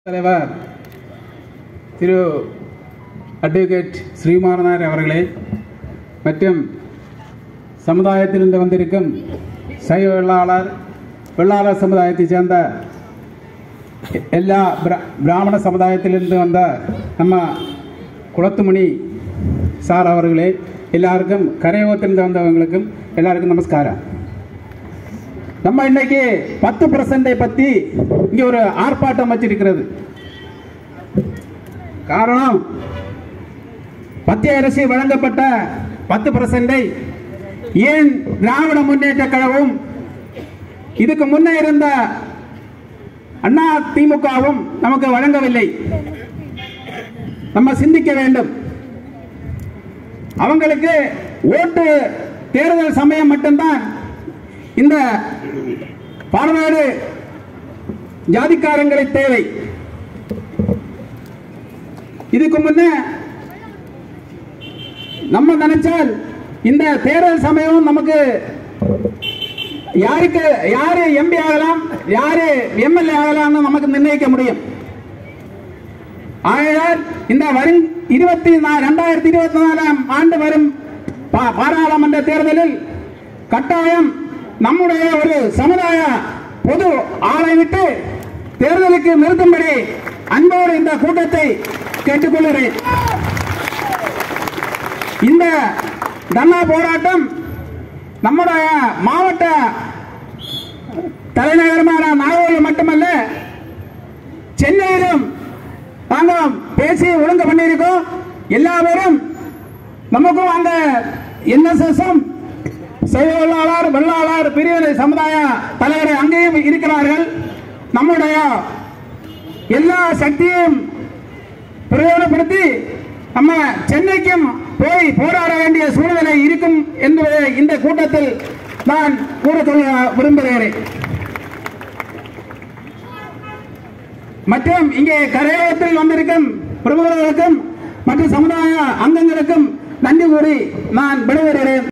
தலைவர் திரு அட்வொகேட் ஸ்ரீமார் நாயர் அவர்களே மற்றும் சமுதாயத்திலிருந்து வந்திருக்கும் சைவ வெள்ளாளர் வெள்ளாளர் சமுதாயத்தைச் சேர்ந்த எல்லா பிர- பிராமண சமுதாயத்திலிருந்து வந்த நம்ம குளத்துமணி சார் அவர்களே எல்லாருக்கும் கரையோகத்திலிருந்து வந்தவங்களுக்கும் எல்லாருக்கும் நமஸ்காரம் நம்ம இன்னைக்கு பத்து பர்சன்டை பத்தி இங்க ஒரு ஆர்ப்பாட்டம் வச்சிருக்கிறது காரணம் மத்திய அரசு வழங்கப்பட்ட பத்து பர்சன்டை ஏன் திராவிட முன்னேற்ற கழகம் இதுக்கு முன்னே இருந்த அண்ணா திமுகவும் நமக்கு வழங்கவில்லை நம்ம சிந்திக்க வேண்டும் அவங்களுக்கு ஓட்டு தேர்தல் சமயம் மட்டும்தான் இந்த பாலநாடு ஜாதிக்காரங்களை தேவை இதுக்கு முன்ன நம்ம நினைச்சால் இந்த தேர்தல் சமயம் நமக்கு யாருக்கு யாரு எம்பி ஆகலாம் யாரு எம்எல்ஏ ஆகலாம்னு நமக்கு நிர்ணயிக்க முடியும் ஆகையால் இந்த வரும் இருபத்தி ரெண்டாயிரத்தி இருபத்தி நாலாம் ஆண்டு வரும் பா- பாராளுமன்ற தேர்தலில் கட்டாயம் நம்முடைய ஒரு சமுதாய பொது ஆளை விட்டு தேர்தலுக்கு நிறுத்தும்படி அன்போடு இந்த கூட்டத்தை கேட்டுக்கொள்கிறேன் இந்த தர்ணா போராட்டம் நம்முடைய மாவட்ட தலைநகரமான நாகூரில் மட்டுமல்ல சென்னையிலும் நாங்கள் பேசி ஒழுங்கு பண்ணியிருக்கோம் எல்லாரும் நமக்கும் அந்த என்எஸ்எஸும் சைவ வெள்ளாளர் வெள்ளாளர் பிரிவினை சமுதாய தலைவர் அங்கேயும் இருக்கிறார்கள் நம்முடைய எல்லா சக்தியையும் பிரயோஜனப்படுத்தி நம்ம சென்னைக்கும் போய் போராட வேண்டிய சூழ்நிலை இருக்கும் என்பதை இந்த கூட்டத்தில் நான் கூற சொல்ல விரும்புகிறேன் மற்றும் இங்கே கரையோரத்தில் வந்திருக்கும் பிரமுகர்களுக்கும் மற்றும் சமுதாய அங்கங்களுக்கும் நன்றி கூறி நான் விடைபெறுகிறேன்